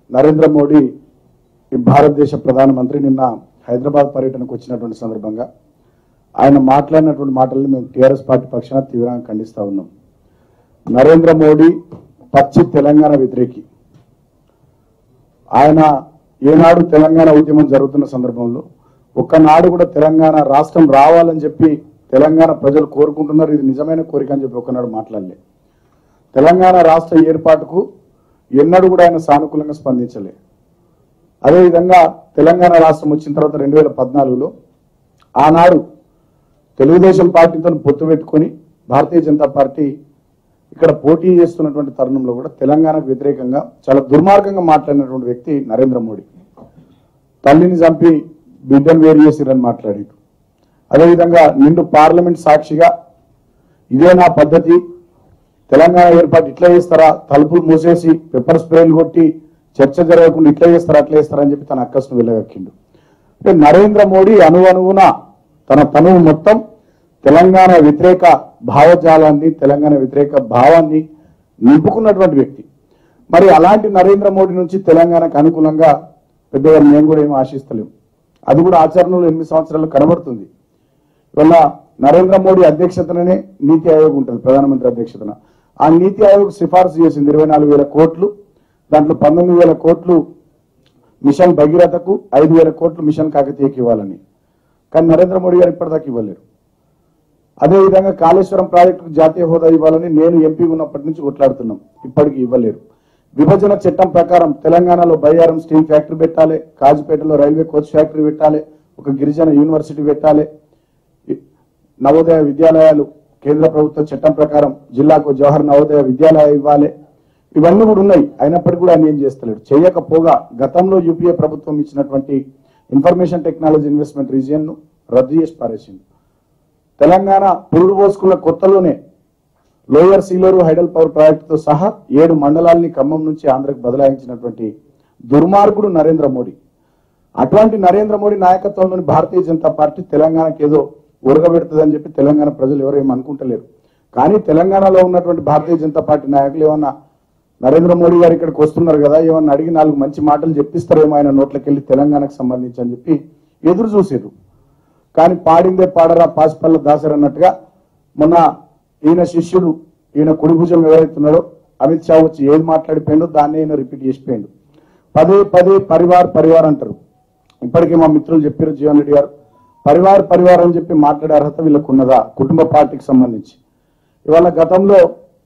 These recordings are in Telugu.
నరేంద్ర మోడీ ఈ భారతదేశ ప్రధానమంత్రి నిన్న హైదరాబాద్ పర్యటనకు వచ్చినటువంటి సందర్భంగా ఆయన మాట్లాడినటువంటి మాటల్ని మేము టీఆర్ఎస్ పార్టీ పక్షాన తీవ్రంగా ఖండిస్తా ఉన్నాం నరేంద్ర మోడీ పచ్చి తెలంగాణ వ్యతిరేకి ఆయన ఏనాడు తెలంగాణ ఉద్యమం జరుగుతున్న సందర్భంలో ఒక్కనాడు కూడా తెలంగాణ రాష్ట్రం రావాలని చెప్పి తెలంగాణ ప్రజలు కోరుకుంటున్నారు ఇది నిజమైన కోరిక అని చెప్పి ఒక్కనాడు మాట్లాడలే తెలంగాణ రాష్ట్ర ఏర్పాటుకు ఎన్నడూ కూడా ఆయన సానుకూలంగా స్పందించలే అదేవిధంగా తెలంగాణ రాష్ట్రం వచ్చిన తర్వాత రెండు వేల పద్నాలుగులో ఆనాడు తెలుగుదేశం పార్టీతో పొత్తు పెట్టుకొని భారతీయ జనతా పార్టీ ఇక్కడ పోటీ చేస్తున్నటువంటి తరుణంలో కూడా తెలంగాణకు వ్యతిరేకంగా చాలా దుర్మార్గంగా మాట్లాడినటువంటి వ్యక్తి నరేంద్ర మోడీ తల్లిని చంపి బిడ్డను వేరు చేసిరని మాట్లాడాడు అదేవిధంగా నిండు పార్లమెంట్ సాక్షిగా ఇదే నా పద్ధతి తెలంగాణ ఏర్పాటు ఇట్లా చేస్తారా తలుపులు మూసేసి పెప్పర్ స్ప్రేలు కొట్టి చర్చ జరగకుండా ఇట్లా చేస్తారా అట్లా చేస్తారా అని చెప్పి తన అక్కస్ను వెళ్ళగక్కిండు అంటే నరేంద్ర మోడీ అణువణువున తన తనువు మొత్తం తెలంగాణ వ్యతిరేక భావజాలాన్ని తెలంగాణ వ్యతిరేక భావాన్ని నింపుకున్నటువంటి వ్యక్తి మరి అలాంటి నరేంద్ర మోడీ నుంచి తెలంగాణకు అనుకూలంగా పెద్దగా మేము కూడా ఏం ఆశిస్తలేము అది కూడా ఆచరణలో ఎనిమిది సంవత్సరాలు కనబడుతుంది ఇవల్ల నరేంద్ర మోడీ అధ్యక్షతననే నీతి ఆయోగ్ ఉంటుంది ప్రధానమంత్రి అధ్యక్షతన ఆ నీతి ఆయోగ్ సిఫార్సు చేసింది ఇరవై నాలుగు వేల కోట్లు దాంట్లో పంతొమ్మిది వేల కోట్లు మిషన్ భగీరథకు ఐదు వేల కోట్లు మిషన్ కాకతీయకి ఇవ్వాలని కానీ నరేంద్ర మోడీ గారు ఇప్పటిదాకా ఇవ్వలేరు అదేవిధంగా కాళేశ్వరం ప్రాజెక్టుకు జాతీయ హోదా ఇవ్వాలని నేను ఎంపీ ఉన్నప్పటి నుంచి కొట్లాడుతున్నాం ఇప్పటికీ ఇవ్వలేరు విభజన చట్టం ప్రకారం తెలంగాణలో బయ్యారం స్టీల్ ఫ్యాక్టరీ పెట్టాలి కాజుపేటలో రైల్వే కోచ్ ఫ్యాక్టరీ పెట్టాలి ఒక గిరిజన యూనివర్సిటీ పెట్టాలి ఇ- నవోదయ విద్యాలయాలు కేంద్ర ప్రభుత్వ చట్టం ప్రకారం జిల్లాకు జవహర్ నవోదయ విద్యాలయ ఇవ్వాలి ఇవన్నీ కూడా ఉన్నాయి అయినప్పటికీ కూడా ఆయన ఏం చేస్తలేడు చేయకపోగా గతంలో యూపీఏ ప్రభుత్వం ఇచ్చినటువంటి ఇన్ఫర్మేషన్ టెక్నాలజీ ఇన్వెస్ట్మెంట్ రీజియన్ ను రద్దు చేసి పారేసింది తెలంగాణ పురుడు పోసుకున్న కొత్తలోనే లోయర్ సీలేరు హైడల్ పవర్ ప్రాజెక్టుతో సహా ఏడు మండలాల్ని ఖమ్మం నుంచి ఆంధ్రకు బదలాయించినటువంటి దుర్మార్గుడు నరేంద్ర మోడీ అటువంటి నరేంద్ర మోడీ నాయకత్వంలోని భారతీయ జనతా పార్టీ తెలంగాణకి ఏదో ఉరగబెడుతుందని చెప్పి తెలంగాణ ప్రజలు ఎవరు ఏం అనుకుంటలేరు కానీ తెలంగాణలో ఉన్నటువంటి భారతీయ జనతా పార్టీ నాయకులు ఏమన్నా నరేంద్ర మోడీ గారు ఇక్కడికి వస్తున్నారు కదా ఏమన్నా అడిగి నాలుగు మంచి మాటలు చెప్పిస్తారేమో ఆయన నోట్లకి వెళ్ళి తెలంగాణకు సంబంధించి అని చెప్పి ఎదురు చూసేరు కానీ పాడిందే పాడరా పాసిపల్ల దాసర్ అన్నట్టుగా మొన్న ఈయన శిష్యుడు ఈయన కుడి భుజం ఎవరైతున్నాడో అమిత్ షా వచ్చి ఏది మాట్లాడిపోయిండో దాన్ని ఈయన రిపీట్ చేసిపోయిండు పదే పదే పరివార్ పరివార్ అంటారు ఇప్పటికే మా మిత్రులు చెప్పారు జీవన్ రెడ్డి గారు పరివార్ పరివార్ అని చెప్పి మాట్లాడే అర్హత వీళ్ళకు ఉన్నదా కుటుంబ పార్టీకి సంబంధించి ఇవాళ గతంలో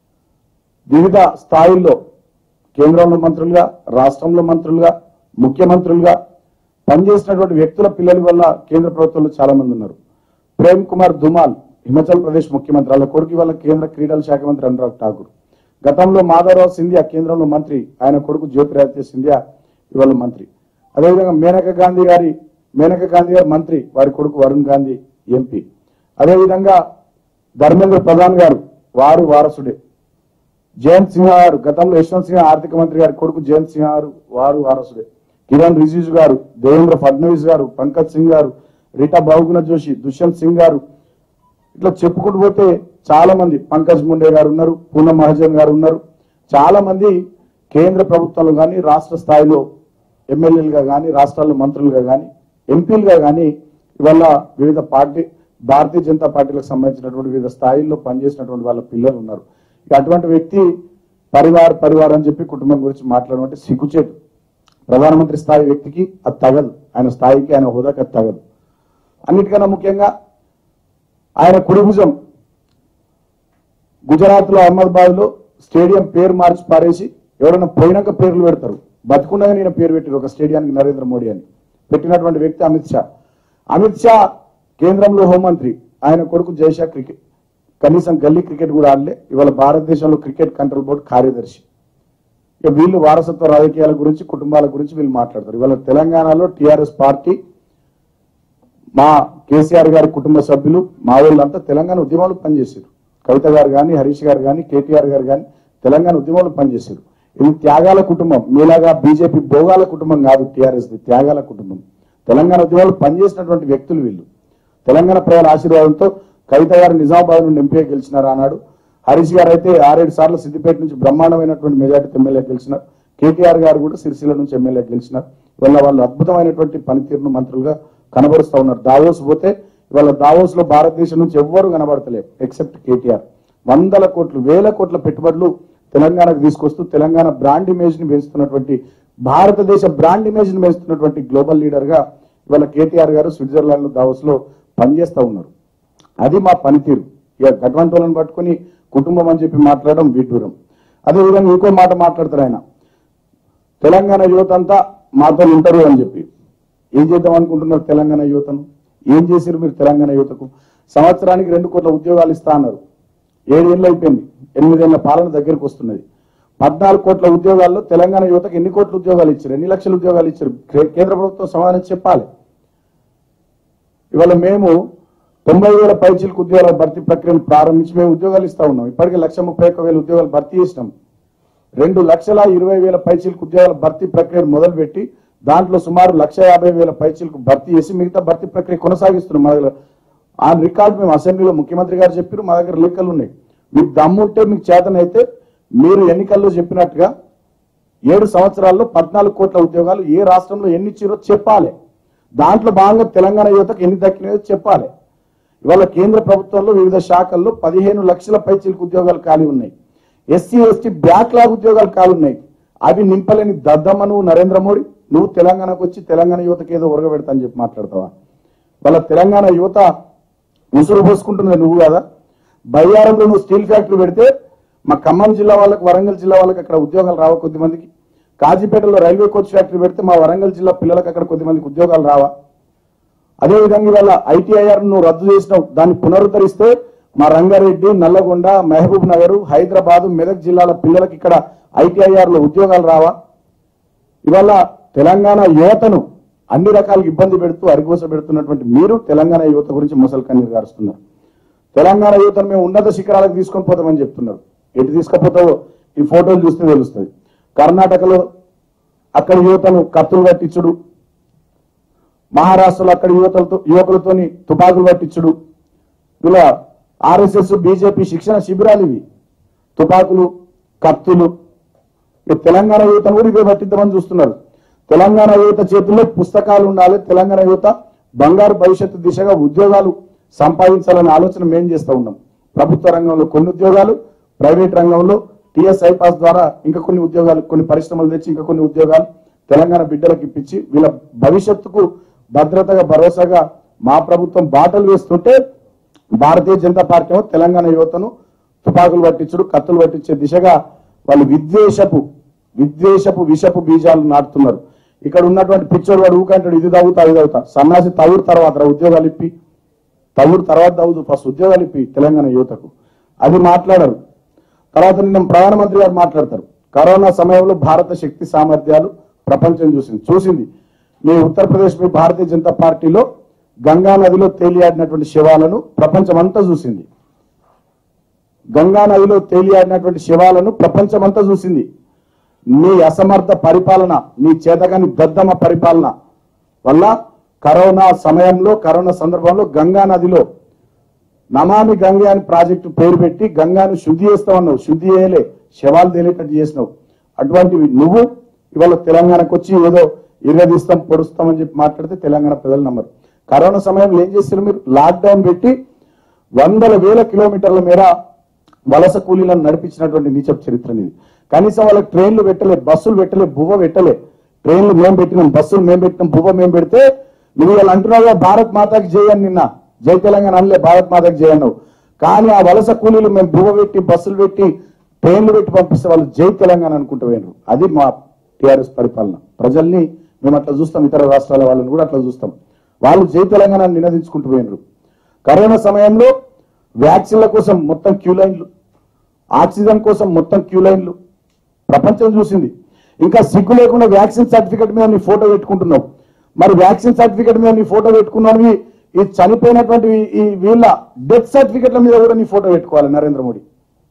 వివిధ స్థాయిల్లో కేంద్రంలో మంత్రులుగా రాష్ట్రంలో మంత్రులుగా ముఖ్యమంత్రులుగా పనిచేసినటువంటి వ్యక్తుల పిల్లల వల్ల కేంద్ర ప్రభుత్వంలో చాలా మంది ఉన్నారు ప్రేమ్ కుమార్ ధుమాల్ హిమాచల్ ప్రదేశ్ ముఖ్యమంత్రి వాళ్ళ కొడుకు వాళ్ళ కేంద్ర క్రీడల శాఖ మంత్రి అనురాగ్ ఠాకూర్ గతంలో మాధవరావు సింధియా కేంద్రంలో మంత్రి ఆయన కొడుకు జ్యోతిరాదిత్య సింధియా ఇవాళ మంత్రి అదేవిధంగా మేనకా గాంధీ గారి మేనకా గాంధీ గారి మంత్రి వారి కొడుకు వరుణ్ గాంధీ ఎంపీ అదేవిధంగా ధర్మేంద్ర ప్రధాన్ గారు వారు వారసుడే జయంత్ సింహ గారు గతంలో యశ్వంత్ సింహ ఆర్థిక మంత్రి గారి కొడుకు జయంత్ సింహ గారు వారు వారసుడే కిరణ్ రిజిజు గారు దేవేంద్ర ఫడ్నవీస్ గారు పంకజ్ సింగ్ గారు రీటా బహుగుణ జోషి దుష్యంత్ సింగ్ గారు ఇట్లా చెప్పుకుంటూ పోతే చాలా మంది పంకజ్ ముండే గారు ఉన్నారు పూనం మహాజన్ గారు ఉన్నారు చాలా మంది కేంద్ర ప్రభుత్వంలో కానీ రాష్ట్ర స్థాయిలో ఎమ్మెల్యేలుగా కానీ రాష్ట్రాల్లో మంత్రులుగా కానీ ఎంపీలుగా కానీ ఇవాళ వివిధ పార్టీ భారతీయ జనతా పార్టీలకు సంబంధించినటువంటి వివిధ స్థాయిల్లో పనిచేసినటువంటి వాళ్ళ పిల్లలు ఉన్నారు ఇక అటువంటి వ్యక్తి పరివార్ పరివార్ అని చెప్పి కుటుంబం గురించి మాట్లాడడం అంటే సిగ్గుచేటు ప్రధానమంత్రి స్థాయి వ్యక్తికి అది తగదు ఆయన స్థాయికి ఆయన హోదాకి అది తగదు అన్నిటికన్నా ముఖ్యంగా ఆయన కుడి భుజం గుజరాత్ లో అహ్మదాబాద్ లో స్టేడియం పేరు మార్చి పారేసి ఎవరైనా పోయినాక పేర్లు పెడతారు బతుకున్నగా నేను పేరు పెట్టారు ఒక స్టేడియానికి నరేంద్ర మోడీ అని పెట్టినటువంటి వ్యక్తి అమిత్ షా అమిత్ షా కేంద్రంలో హోంమంత్రి ఆయన కొడుకు జైషా క్రికెట్ కనీసం గల్లీ క్రికెట్ కూడా ఆడలే ఇవాళ భారతదేశంలో క్రికెట్ కంట్రోల్ బోర్డు కార్యదర్శి ఇక వీళ్ళు వారసత్వ రాజకీయాల గురించి కుటుంబాల గురించి వీళ్ళు మాట్లాడతారు ఇవాళ తెలంగాణలో టిఆర్ఎస్ పార్టీ మా కేసీఆర్ గారి కుటుంబ సభ్యులు మా వాళ్ళంతా తెలంగాణ ఉద్యమాలు పనిచేశారు కవిత గారు కానీ హరీష్ గారు కానీ కేటీఆర్ గారు కానీ తెలంగాణ ఉద్యమాలు పనిచేశారు ఇది త్యాగాల కుటుంబం మీలాగా బీజేపీ భోగాల కుటుంబం కాదు టీఆర్ఎస్ త్యాగాల కుటుంబం తెలంగాణ ఉద్యమాలు పనిచేసినటువంటి వ్యక్తులు వీళ్ళు తెలంగాణ ప్రజల ఆశీర్వాదంతో కవిత గారు నిజామాబాద్ నుండి ఎంపీ గెలిచినారు అన్నాడు హరీష్ గారు అయితే ఆరేడు సార్లు సిద్దిపేట నుంచి బ్రహ్మాండమైనటువంటి మెజార్టీ ఎమ్మెల్యే గెలిచినారు కేటీఆర్ గారు కూడా సిరిసిల్ల నుంచి ఎమ్మెల్యే గెలిచినారు ఇవాళ వాళ్ళు అద్భుతమైనటువంటి పనితీరును మంత్రులుగా కనబరుస్తా ఉన్నారు దావోస్ పోతే ఇవాళ దావోస్ లో భారతదేశం నుంచి ఎవ్వరూ కనబడతలేరు ఎక్సెప్ట్ కేటీఆర్ వందల కోట్లు వేల కోట్ల పెట్టుబడులు తెలంగాణకు తీసుకొస్తూ తెలంగాణ బ్రాండ్ ఇమేజ్ ని పెంచుతున్నటువంటి భారతదేశ బ్రాండ్ ఇమేజ్ ని పెంచుతున్నటువంటి గ్లోబల్ లీడర్ గా ఇవాళ కేటీఆర్ గారు స్విట్జర్లాండ్ లో దావోస్ లో పనిచేస్తా ఉన్నారు అది మా పనితీరు ఇక అటువంటి వాళ్ళని పట్టుకొని కుటుంబం అని చెప్పి మాట్లాడడం విడ్డూరం అదేవిధంగా ఇంకో మాట మాట్లాడతారు ఆయన తెలంగాణ యువత అంతా మాతో ఉంటారు అని చెప్పి ఏం చేద్దాం అనుకుంటున్నారు తెలంగాణ యువతను ఏం చేశారు మీరు తెలంగాణ యువతకు సంవత్సరానికి రెండు కోట్ల ఉద్యోగాలు ఇస్తా అన్నారు ఏడేళ్ళు అయిపోయింది ఎనిమిదేళ్ల పాలన దగ్గరికి వస్తున్నది పద్నాలుగు కోట్ల ఉద్యోగాల్లో తెలంగాణ యువతకు ఎన్ని కోట్ల ఉద్యోగాలు ఇచ్చారు ఎన్ని లక్షల ఉద్యోగాలు ఇచ్చారు కే- కేంద్ర ప్రభుత్వం సమాధానం చెప్పాలి ఇవాళ మేము తొంభై వేల పైచీలకు ఉద్యోగాల భర్తీ ప్రక్రియను ప్రారంభించి మేము ఉద్యోగాలు ఇస్తా ఉన్నాం ఇప్పటికే లక్ష ముప్పై ఒక్క వేల ఉద్యోగాలు భర్తీ చేసినాం రెండు లక్షల ఇరవై వేల పైచీలకు ఉద్యోగాల భర్తీ ప్రక్రియను మొదలుపెట్టి దాంట్లో సుమారు లక్ష యాభై వేల పైచీలకు భర్తీ చేసి మిగతా భర్తీ ప్రక్రియ కొనసాగిస్తున్నాం మా దగ్గర ఆ రికార్డు మేము అసెంబ్లీలో ముఖ్యమంత్రి గారు చెప్పారు మా దగ్గర లెక్కలు ఉన్నాయి మీకు దమ్ముంటే మీకు చేతనైతే మీరు ఎన్నికల్లో చెప్పినట్టుగా ఏడు సంవత్సరాల్లో పద్నాలుగు కోట్ల ఉద్యోగాలు ఏ రాష్ట్రంలో ఎన్ని ఇచ్చిరో చెప్పాలి దాంట్లో భాగంగా తెలంగాణ యువతకు ఎన్ని దక్కినాయో చెప్పాలి ఇవాళ కేంద్ర ప్రభుత్వంలో వివిధ శాఖల్లో పదిహేను లక్షల పైచీలకు ఉద్యోగాలు ఖాళీ ఉన్నాయి ఎస్సీ ఎస్టీ బ్యాక్లాగ్ ఉద్యోగాలు ఖాళీ ఉన్నాయి అవి నింపలేని దద్దమ్మ నువ్వు నరేంద్ర మోడీ నువ్వు తెలంగాణకు వచ్చి తెలంగాణ యువతకి ఏదో ఉరగబెడతా అని చెప్పి మాట్లాడతావా వాళ్ళ తెలంగాణ యువత ఉసురు పోసుకుంటున్నది నువ్వు కదా బయ్యారంలో నువ్వు స్టీల్ ఫ్యాక్టరీ పెడితే మా ఖమ్మం జిల్లా వాళ్ళకి వరంగల్ జిల్లా వాళ్ళకి అక్కడ ఉద్యోగాలు రావా కొద్ది మందికి కాజీపేటలో రైల్వే కోచ్ ఫ్యాక్టరీ పెడితే మా వరంగల్ జిల్లా పిల్లలకు అక్కడ కొద్ది మందికి ఉద్యోగాలు రావా అదేవిధంగా ఇవాళ ఐటీఐఆర్ నువ్వు రద్దు చేసినావు దాన్ని పునరుద్ధరిస్తే మా రంగారెడ్డి నల్లగొండ మహబూబ్ నగర్ హైదరాబాద్ మెదక్ జిల్లాల పిల్లలకి ఇక్కడ ఐటీఐఆర్ లో ఉద్యోగాలు రావా ఇవాళ తెలంగాణ యువతను అన్ని రకాల ఇబ్బంది పెడుతూ అరిగోస పెడుతున్నటువంటి మీరు తెలంగాణ యువత గురించి ముసలి కన్నీరు గారుస్తున్నారు తెలంగాణ యువతను మేము ఉన్నత శిఖరాలకు తీసుకొని పోతామని చెప్తున్నారు ఎటు తీసుకుపోతావో ఈ ఫోటోలు చూస్తే తెలుస్తుంది కర్ణాటకలో అక్కడ యువతను కత్తులు కట్టించుడు మహారాష్ట్రలో అక్కడ యువతలతో యువకులతోని తుపాకులు పట్టించుడు ఇలా ఆర్ఎస్ఎస్ బీజేపీ శిక్షణ శిబిరాలు ఇవి తుపాకులు కత్తులు ఇక తెలంగాణ యువతను కూడా ఇవే పట్టిద్దామని చూస్తున్నారు తెలంగాణ యువత చేతుల్లో పుస్తకాలు ఉండాలి తెలంగాణ యువత బంగారు భవిష్యత్తు దిశగా ఉద్యోగాలు సంపాదించాలనే ఆలోచన మేం చేస్తూ ఉన్నాం ప్రభుత్వ రంగంలో కొన్ని ఉద్యోగాలు ప్రైవేట్ రంగంలో టిఎస్ ఐపాస్ ద్వారా ఇంకా కొన్ని ఉద్యోగాలు కొన్ని పరిశ్రమలు తెచ్చి ఇంకా కొన్ని ఉద్యోగాలు తెలంగాణ బిడ్డలకు ఇప్పించి వీళ్ళ భవిష్యత్తుకు భద్రతగా భరోసాగా మా ప్రభుత్వం బాటలు వేస్తుంటే భారతీయ జనతా పార్టీ ఏమో తెలంగాణ యువతను తుపాకులు పట్టించుడు కత్తులు పట్టించే దిశగా వాళ్ళు విద్వేషపు విద్వేషపు విషపు బీజాలు నాటుతున్నారు ఇక్కడ ఉన్నటువంటి పిచ్చోడు వాడు ఊకంటాడు ఇది తవ్వుతా ఇది తవ్వుతా సన్నాసి తవ్వుడు తర్వాత రా ఉద్యోగాలు ఇప్పి తవ్వుడు తర్వాత తవ్వుదు ఫస్ట్ ఉద్యోగాలు ఇప్పి తెలంగాణ యువతకు అది మాట్లాడరు తర్వాత నిన్న ప్రధానమంత్రి గారు మాట్లాడతారు కరోనా సమయంలో భారత శక్తి సామర్థ్యాలు ప్రపంచం చూసింది చూసింది మీ ఉత్తరప్రదేశ్ మీ భారతీయ జనతా పార్టీలో గంగా నదిలో తేలియాడినటువంటి శవాలను ప్రపంచం అంతా చూసింది గంగా నదిలో తేలియాడినటువంటి శవాలను ప్రపంచమంతా చూసింది నీ అసమర్థ పరిపాలన నీ చేతగాని దద్దమ పరిపాలన వల్ల కరోనా సమయంలో కరోనా సందర్భంలో గంగా నదిలో నమామి గంగే అని ప్రాజెక్టు పేరు పెట్టి గంగాను శుద్ధి చేస్తామన్నావు శుద్ధి చేయలే శవాలు తేలేటట్టు చేసినావు అటువంటివి నువ్వు ఇవాళ తెలంగాణకు వచ్చి ఏదో ఇరగదీస్తాం పొడుస్తామని చెప్పి మాట్లాడితే తెలంగాణ ప్రజలు నమ్మరు కరోనా సమయంలో ఏం చేస్తారు మీరు లాక్డౌన్ పెట్టి వందల వేల కిలోమీటర్ల మేర వలస కూలీలను నడిపించినటువంటి నీచపు చరిత్ర ఇది కనీసం వాళ్ళకి ట్రైన్లు పెట్టలే బస్సులు పెట్టలే బువ్వ పెట్టలే ట్రైన్లు మేము పెట్టినాం బస్సులు మేము పెట్టినాం బువ్వ మేము పెడితే నువ్వు వాళ్ళు అంటున్నావుగా భారత్ మాతాకి చేయని నిన్న జై తెలంగాణ అనలే భారత్ మాతాకి చేయన్నావు కానీ ఆ వలస కూలీలు మేము బువ్వ పెట్టి బస్సులు పెట్టి ట్రైన్లు పెట్టి పంపిస్తే వాళ్ళు జై తెలంగాణ అనుకుంటూ పోయినారు అది మా టిఆర్ఎస్ పరిపాలన ప్రజల్ని మేము అట్లా చూస్తాం ఇతర రాష్ట్రాల వాళ్ళని కూడా అట్లా చూస్తాం వాళ్ళు జై తెలంగాణ నినదించుకుంటూ పోయినారు కరోనా సమయంలో వ్యాక్సిన్ల కోసం మొత్తం క్యూ లైన్లు ఆక్సిజన్ కోసం మొత్తం క్యూ లైన్లు ప్రపంచం చూసింది ఇంకా సిగ్గు లేకుండా వ్యాక్సిన్ సర్టిఫికెట్ మీద నీ ఫోటో పెట్టుకుంటున్నావు మరి వ్యాక్సిన్ సర్టిఫికెట్ మీద నీ ఫోటో పెట్టుకున్నావు ఈ చనిపోయినటువంటి ఈ- ఈ వీళ్ళ డెత్ సర్టిఫికెట్ల మీద కూడా నీ ఫోటో పెట్టుకోవాలి నరేంద్ర మోడీ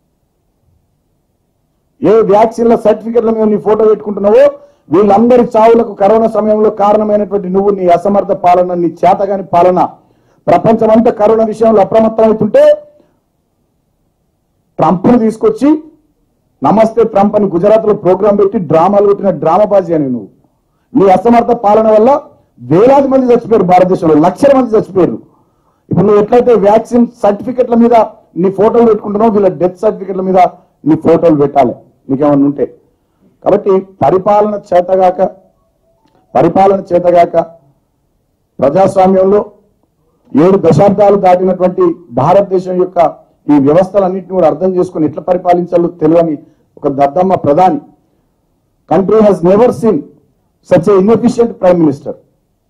ఏ వ్యాక్సిన్ల సర్టిఫికెట్ల మీద నీ ఫోటో పెట్టుకుంటున్నావో వీళ్ళందరి చావులకు కరోనా సమయంలో కారణమైనటువంటి నువ్వు నీ అసమర్థ పాలన నీ చేతగాని పాలన ప్రపంచమంతా కరోనా విషయంలో అప్రమత్తం అవుతుంటే ట్రంప్ను తీసుకొచ్చి నమస్తే ట్రంప్ అని గుజరాత్ లో ప్రోగ్రామ్ పెట్టి డ్రామాలు కొట్టిన డ్రామాబాజీ అని నువ్వు నీ అసమర్థ పాలన వల్ల వేలాది మంది చచ్చిపోయారు భారతదేశంలో లక్షల మంది చచ్చిపోయారు ఇప్పుడు నువ్వు ఎట్లయితే వ్యాక్సిన్ సర్టిఫికెట్ల మీద నీ ఫోటోలు పెట్టుకుంటున్నావు వీళ్ళ డెత్ సర్టిఫికెట్ల మీద నీ ఫోటోలు పెట్టాలి నీకేమన్నా ఉంటే కాబట్టి పరిపాలన చేతగాక పరిపాలన చేతగాక ప్రజాస్వామ్యంలో ఏడు దశాబ్దాలు దాటినటువంటి భారతదేశం యొక్క ఈ వ్యవస్థలన్నింటినీ కూడా అర్థం చేసుకుని ఎట్లా పరిపాలించాలో తెలియని ఒక దద్దమ్మ ప్రధాని country has never seen such inefficient prime minister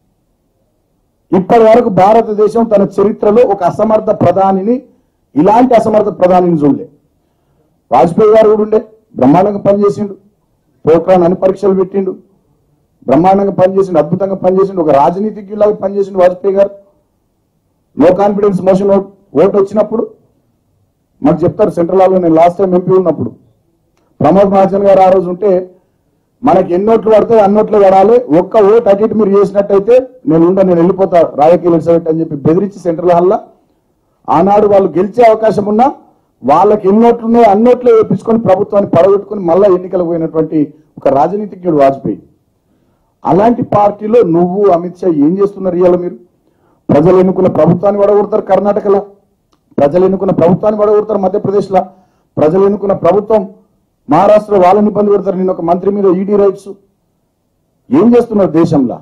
ఇప్పటి వరకు భారతదేశం తన చరిత్రలో ఒక అసమర్థ ప్రధానిని ఇలాంటి అసమర్థ ప్రధానిని చూడలే వాజ్పేయి గారు కూడా ఉండే బ్రహ్మాండంగా పనిచేసిండు పోఖ్రాన్ అని పరీక్షలు పెట్టిండు బ్రహ్మాండంగా పనిచేసిండు అద్భుతంగా పనిచేసిండు ఒక రాజనీతిజ్ఞులాగా పనిచేసిండు వాజ్పేయి గారు no confidence motion vote vote వచ్చినప్పుడు మాకు చెప్తారు సెంట్రల్ హాల్లో నేను లాస్ట్ టైం ఎంపీ ఉన్నప్పుడు ప్రమోద్ మహాజన్ గారు ఆ రోజు ఉంటే మనకి ఎన్ని ఓట్లు పడితే అన్ని ఓట్లు పడాలి ఒక్క ఓటు అటు ఇటు మీరు చేసినట్టయితే నేను ఉండ నేను వెళ్ళిపోతా రాజకీయ ఎలిజబెట్ అని చెప్పి బెదిరించి సెంట్రల్ హాల్లో ఆనాడు వాళ్ళు గెలిచే అవకాశం ఉన్నా వాళ్ళకి ఎన్ని ఓట్లు ఉన్నాయో అన్ని ఓట్లే వేపించుకొని ప్రభుత్వాన్ని పడగొట్టుకొని మళ్ళా ఎన్నికలకు పోయినటువంటి ఒక రాజనీతిజ్ఞుడు వాజ్పేయి అలాంటి పార్టీలో నువ్వు అమిత్ షా ఏం చేస్తున్నారు ఇవాళ మీరు ప్రజలు ఎన్నుకున్న ప్రభుత్వాన్ని పడగొడతారు కర్ణాటకలో ప్రజలు ఎన్నుకున్న ప్రభుత్వాన్ని పడగొడతారు మధ్యప్రదేశ్లో ప్రజలు ఎన్నుకున్న ప్రభుత్వం మహారాష్ట్రలో వాళ్ళని ఇబ్బంది పెడతారు నేను ఒక మంత్రి మీద ఈడీ రైట్స్ ఏం చేస్తున్నారు దేశంలో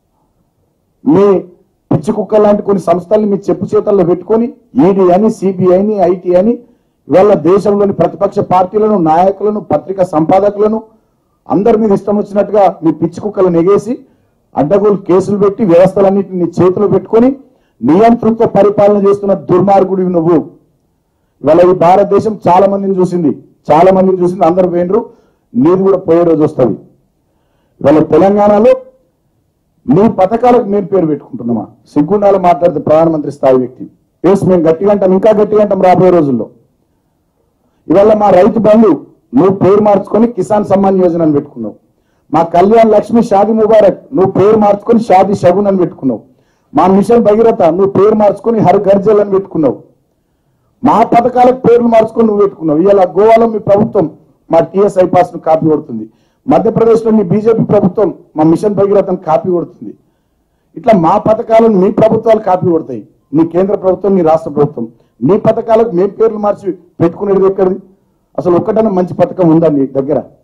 మీ పిచ్చి కుక్క లాంటి కొన్ని సంస్థల్ని మీ చెప్పు చేతల్లో పెట్టుకొని ఈడీ అని సిబిఐని ఐటీ అని ఇవాళ దేశంలోని ప్రతిపక్ష పార్టీలను నాయకులను పత్రికా సంపాదకులను అందరి మీద ఇష్టం వచ్చినట్టుగా మీ పిచ్చి కుక్కలను ఎగేసి అడ్డగోలు కేసులు పెట్టి వ్యవస్థలన్నింటినీ నీ చేతిలో పెట్టుకొని నియంతృత్వ పరిపాలన చేస్తున్న దుర్మార్గుడివి నువ్వు ఇవాళ ఈ భారతదేశం చాలా మందిని చూసింది చాలా మందిని చూసింది అందరు పోయినరు నీది కూడా పోయే రోజు వస్తుంది ఇవాళ తెలంగాణలో నీ పథకాలకు మేము పేరు పెట్టుకుంటున్నామా సిగ్గుండాలు మాట్లాడితే ప్రధానమంత్రి స్థాయి వ్యక్తి ఎస్ మేము గట్టిగా అంటాం ఇంకా గట్టిగా అంటాం రాబోయే రోజుల్లో ఇవాళ మా రైతు బంధు నువ్వు పేరు మార్చుకొని కిసాన్ సమ్మాన్ యోజన అని పెట్టుకున్నావు మా కళ్యాణ్ లక్ష్మి షాది ముబారక్ నువ్వు పేరు మార్చుకొని షాది షగున్ అని పెట్టుకున్నావు మా మిషన్ భగీరథ నువ్వు పేరు మార్చుకొని హర్ గర్జల్ అని పెట్టుకున్నావు మా పథకాలకు పేర్లు మార్చుకొని నువ్వు పెట్టుకున్నావు ఇవాళ గోవాలో మీ ప్రభుత్వం మా టిఎస్ ఐపాస్ ను కాపీ కొడుతుంది మధ్యప్రదేశ్ లో మీ బీజేపీ ప్రభుత్వం మా మిషన్ భగీరథను కాపీ కొడుతుంది ఇట్లా మా పథకాలను మీ ప్రభుత్వాలు కాపీ కొడతాయి నీ కేంద్ర ప్రభుత్వం నీ రాష్ట్ర ప్రభుత్వం నీ పథకాలకు మేము పేర్లు మార్చి పెట్టుకునేది ఎక్కడిది అసలు ఒక్కటన్నా మంచి పథకం ఉందా నీ దగ్గర